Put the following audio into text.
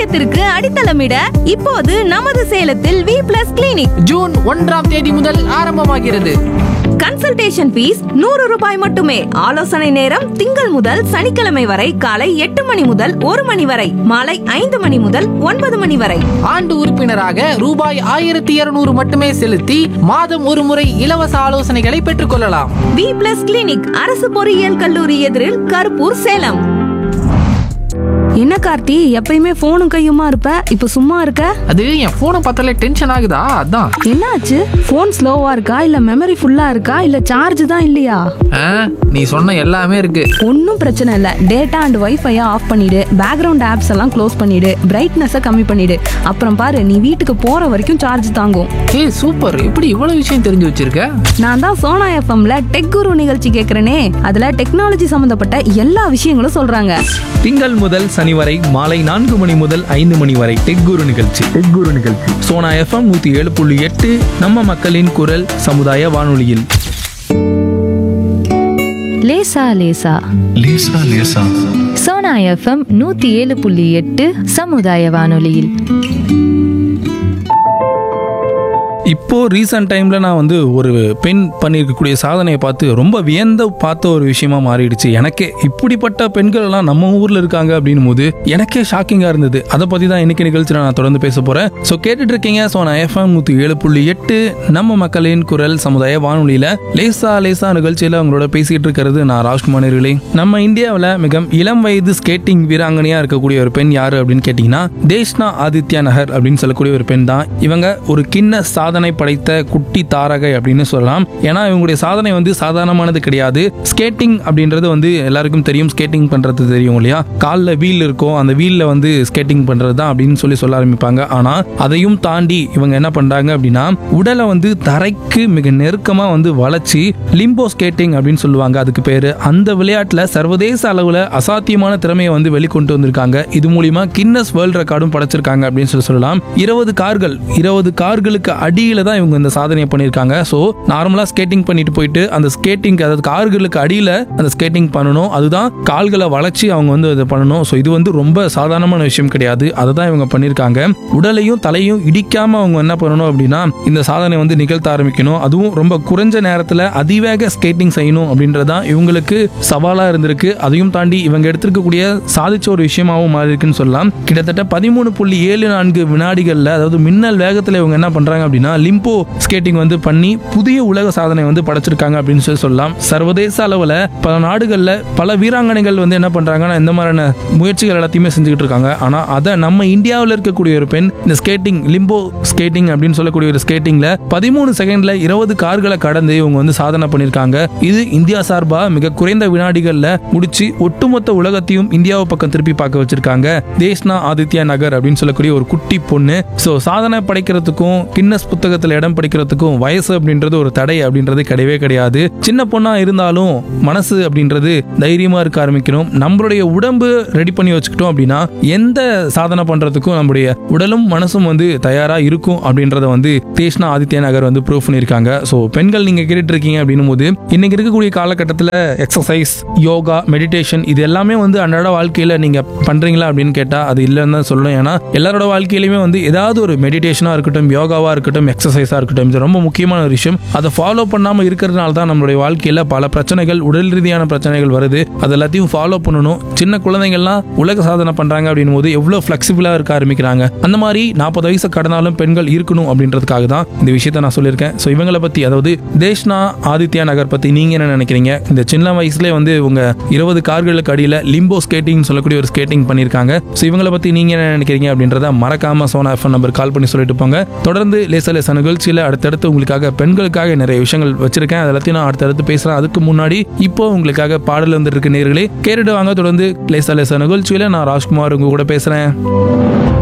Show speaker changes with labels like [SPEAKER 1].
[SPEAKER 1] ஆரோக்கியத்திற்கு அடித்தளமிட இப்போது நமது சேலத்தில் வி பிளஸ் கிளினிக்
[SPEAKER 2] ஜூன் ஒன்றாம் தேதி முதல் ஆரம்பமாகிறது
[SPEAKER 1] கன்சல்டேஷன் ஃபீஸ் நூறு ரூபாய் மட்டுமே ஆலோசனை நேரம் திங்கள் முதல் சனிக்கிழமை வரை காலை எட்டு மணி முதல் ஒரு மணி வரை மாலை ஐந்து மணி முதல் ஒன்பது மணி வரை
[SPEAKER 2] ஆண்டு உறுப்பினராக ரூபாய் ஆயிரத்தி இருநூறு மட்டுமே செலுத்தி மாதம் ஒரு முறை இலவச ஆலோசனைகளை பெற்றுக்கொள்ளலாம்
[SPEAKER 1] வி பிளஸ் கிளினிக் அரசு பொறியியல் கல்லூரி எதிரில் கருப்பூர் சேலம் என்ன கார்த்தி எப்பயுமே போனும் கையுமா இருப்ப இப்ப சும்மா இருக்க
[SPEAKER 2] அது என் போனை பார்த்தாலே டென்ஷன் ஆகுதா அதான்
[SPEAKER 1] என்னாச்சு போன் ஸ்லோவா இருக்கா இல்ல மெமரி ஃபுல்லா இருக்கா இல்ல சார்ஜ் தான் இல்லையா
[SPEAKER 2] ஆ, நீ சொன்ன எல்லாமே இருக்கு
[SPEAKER 1] ஒன்றும் பிரச்சனை இல்லை டேட்டா அண்ட் வைஃபையை ஆஃப் பண்ணிடு பேக்ரவுண்ட் ஆப்ஸ் எல்லாம் க்ளோஸ் பண்ணிடு பிரைட்னஸை கம்மி பண்ணிடு அப்புறம் பாரு நீ வீட்டுக்கு போற வரைக்கும் சார்ஜ் தாங்கும்
[SPEAKER 2] ஏய் சூப்பர் எப்படி இவ்வளவு விஷயம் தெரிஞ்சு வச்சிருக்க
[SPEAKER 1] நான் தான் சோனா எஃப்எம்ல டெக் குரு நிகழ்ச்சி கேட்குறேனே அதுல டெக்னாலஜி சம்மந்தப்பட்ட எல்லா விஷயங்களும் சொல்றாங்க
[SPEAKER 3] திங்கள் முதல் சனி வரை மாலை நான்கு மணி முதல் ஐந்து மணி வரை டெக் குரு நிகழ்ச்சி டெக் குரு நிகழ்ச்சி சோனா எஃப்எம் நூத்தி ஏழு புள்ளி எட்டு நம்ம மக்களின் குரல் சமுதாய வானொலியில்
[SPEAKER 4] லேசா லேசா
[SPEAKER 5] லேசா லேசா
[SPEAKER 4] சோனா எஃப்எம் நூத்தி ஏழு புள்ளி எட்டு சமுதாய வானொலியில்
[SPEAKER 3] இப்போ ரீசன்ட் டைம்ல நான் வந்து ஒரு பெண் பண்ணியிருக்கக்கூடிய சாதனையை பார்த்து ரொம்ப வியந்த பார்த்த ஒரு விஷயமா மாறிடுச்சு எனக்கே இப்படிப்பட்ட பெண்கள் எல்லாம் நம்ம ஊர்ல இருக்காங்க அப்படின்னும் போது எனக்கே ஷாக்கிங்கா இருந்தது அதை பத்தி தான் இன்னைக்கு நிகழ்ச்சியில் நான் தொடர்ந்து பேச போறேன் ஸோ கேட்டுட்டு இருக்கீங்க ஸோ நான் எஃப்எம் நூத்தி ஏழு புள்ளி எட்டு நம்ம மக்களின் குரல் சமுதாய வானொலியில லேசா லேசா நிகழ்ச்சியில அவங்களோட பேசிட்டு இருக்கிறது நான் ராஜ்குமார் நேர்களே நம்ம இந்தியாவில் மிக இளம் வயது ஸ்கேட்டிங் வீராங்கனையா இருக்கக்கூடிய ஒரு பெண் யாரு அப்படின்னு கேட்டீங்கன்னா தேஷ்னா ஆதித்யா நகர் அப்படின்னு சொல்லக்கூடிய ஒரு பெண் தான் இவங்க ஒரு கிண்ண சாதனை படைத்த குட்டி தாரகை அப்படின்னு சொல்லலாம் ஏன்னா இவங்களுடைய சாதனை வந்து சாதாரணமானது கிடையாது ஸ்கேட்டிங் அப்படின்றது வந்து எல்லாருக்கும் தெரியும் ஸ்கேட்டிங் பண்றது தெரியும் இல்லையா காலில் வீல் இருக்கும் அந்த வீல்ல வந்து ஸ்கேட்டிங் பண்றது தான் அப்படின்னு சொல்லி சொல்ல ஆரம்பிப்பாங்க ஆனா அதையும் தாண்டி இவங்க என்ன பண்றாங்க அப்படின்னா உடலை வந்து தரைக்கு மிக நெருக்கமா வந்து வளைச்சி லிம்போ ஸ்கேட்டிங் அப்படின்னு சொல்லுவாங்க அதுக்கு பேரு அந்த விளையாட்டுல சர்வதேச அளவுல அசாத்தியமான திறமையை வந்து வெளிக்கொண்டு வந்திருக்காங்க இது மூலியமா கின்னஸ் வேர்ல்ட் ரெக்கார்டும் படைச்சிருக்காங்க அப்படின்னு சொல்லி சொல்லலாம் இருபது கார்கள் இருபது கார்களுக்கு அடியில தான் இவங்க இந்த சாதனையை பண்ணியிருக்காங்க ஸோ நார்மலா ஸ்கேட்டிங் பண்ணிட்டு போயிட்டு அந்த ஸ்கேட்டிங் அதாவது கார்களுக்கு அடியில அந்த ஸ்கேட்டிங் பண்ணணும் அதுதான் கால்களை வளைச்சி அவங்க வந்து இதை பண்ணணும் ஸோ இது வந்து ரொம்ப சாதாரணமான விஷயம் கிடையாது அதை தான் இவங்க பண்ணியிருக்காங்க உடலையும் தலையும் இடிக்காம அவங்க என்ன பண்ணணும் அப்படின்னா இந்த சாதனை வந்து நிகழ்த்த ஆரம்பிக்கணும் அதுவும் ரொம்ப குறைஞ்ச நேரத்தில் அதிவேக ஸ்கேட்டிங் செய்யணும் அப்படின்றதான் இவங்களுக்கு சவாலாக இருந்திருக்கு அதையும் தாண்டி இவங்க எடுத்திருக்கக்கூடிய சாதிச்ச ஒரு விஷயமாவும் மாறி இருக்குன்னு சொல்லலாம் கிட்டத்தட்ட பதிமூணு புள்ளி ஏழு நான்கு வினாடிகளில் அதாவது மின்னல் வேகத்தில் இவங்க என்ன பண்றாங்க அப்படின்னா லிம்போ ஸ்கேட்டிங் வந்து பண்ணி புதிய உலக சாதனை வந்து படைச்சிருக்காங்க அப்படின்னு சொல்லி சொல்லலாம் சர்வதேச அளவில் பல நாடுகளில் பல வீராங்கனைகள் வந்து என்ன பண்றாங்கன்னா இந்த மாதிரியான முயற்சிகள் எல்லாத்தையுமே செஞ்சுக்கிட்டு இருக்காங்க ஆனா அதை நம்ம இந்தியாவில் இருக்கக்கூடிய ஒரு பெண் இந்த ஸ்கேட்டிங் லிம்போ ஸ்கேட்டிங் அப்படின்னு சொல்லக்கூடிய ஒரு ஸ்கேட்டிங்ல பதிமூணு செகண்ட்ல இருபது கார்களை கடந்து இவங்க வந்து சாதனை பண்ணியிருக்காங்க இது இந்தியா சார்பா மிக குறைந்த வினாடிகள்ல முடிச்சு ஒட்டுமொத்த உலகத்தையும் இந்தியாவை பக்கம் திருப்பி பார்க்க வச்சிருக்காங்க தேஷ்னா ஆதித்யா நகர் அப்படின்னு சொல்லக்கூடிய ஒரு குட்டி பொண்ணு ஸோ சாதனை படைக்கிறதுக்கும் கின்னஸ் புத்தகத்தில் இடம் படிக்கிறதுக்கும் வயசு அப்படின்றது ஒரு தடை அப்படின்றது கிடையவே கிடையாது சின்ன பொண்ணா இருந்தாலும் மனசு அப்படின்றது தைரியமா இருக்க ஆரம்பிக்கணும் நம்மளுடைய உடம்பு ரெடி பண்ணி வச்சுக்கிட்டோம் அப்படின்னா எந்த சாதனை பண்றதுக்கும் நம்முடைய உடலும் மனசும் வந்து தயாரா இருக்கும் அப்படின்றத வந்து தேஷ்னா ஆதித்ய நகர் வந்து ப்ரூவ் பண்ணியிருக்காங்க ஸோ பெண்கள் நீங்க கேட்டுட்டு இருக்கீங்க அப்படின்னும் போது இன்னைக்கு இருக்கக்கூடிய காலகட்டத்தில் எக்ஸசைஸ் யோகா மெடிடேஷன் இது எல்லாமே வந்து அன்றாட வாழ்க்கையில நீங்க பண்றீங்களா அப்படின்னு கேட்டா அது இல்லைன்னு தான் சொல்லணும் ஏன்னா எல்லாரோட வாழ்க்கையிலுமே வந்து ஏதாவது ஒரு மெடிடேஷனா இருக்கட்டும் யோகாவா இருக்கட்டும் எக்ஸசைஸா இருக்கட்டும் இது ரொம்ப முக்கியமான ஒரு விஷயம் அதை ஃபாலோ பண்ணாம இருக்கிறதுனால தான் நம்மளுடைய வாழ்க்கையில பல பிரச்சனைகள் உடல் ரீதியான பிரச்சனைகள் வருது அது எல்லாத்தையும் ஃபாலோ பண்ணணும் சின்ன குழந்தைங்கள்லாம் உலக சாதனை பண்றாங்க அப்படின்னும் போது எவ்வளவு ஃபிளெக்சிபிளா இருக்க ஆரம்பிக்கிறாங்க அந்த மாதிரி நாற்பது வயசு கடனாலும் பெண்கள் இருக்கணும் அப்படின்றதுக்காக தான் இந்த விஷயத்த நான் சொல்லியிருக்கேன் ஸோ இவங்களை பத்தி அதாவது தேஷ்னா ஆதித்யா நகர் பத்தி நீங்க என்ன நினைக்கிறீங்க இந்த சின்ன வயசுல வந்து இவங்க இருபது கார்களுக்கு அடியில லிம்போ ஸ்கேட்டிங் சொல்லக்கூடிய ஒரு ஸ்கேட்டிங் பண்ணியிருக்காங்க ஸோ இவங்களை பத்தி நீங்க என்ன நினைக்கிறீங்க அப்படின்றத மறக்காம சோனா எஃப்எம் நம்பர் கால் பண்ணி சொல்லிட்டு போங்க தொடர்ந்து லேச லேச நிகழ்ச்சியில அடுத்தடுத்து உங்களுக்காக பெண்களுக்காக நிறைய விஷயங்கள் வச்சிருக்கேன் அது எல்லாத்தையும் நான் அடுத்தடுத்து பேசுறேன் அதுக்கு முன்னாடி இப்போ உங்களுக்காக பாடல் வந்துட்டு இருக்கு நேர்களே கேட்டுட்டு வாங்க தொடர்ந்து லேச லேச நிகழ்ச்சியில நான் ராஜ்குமார் உங்க கூட பேசுறேன்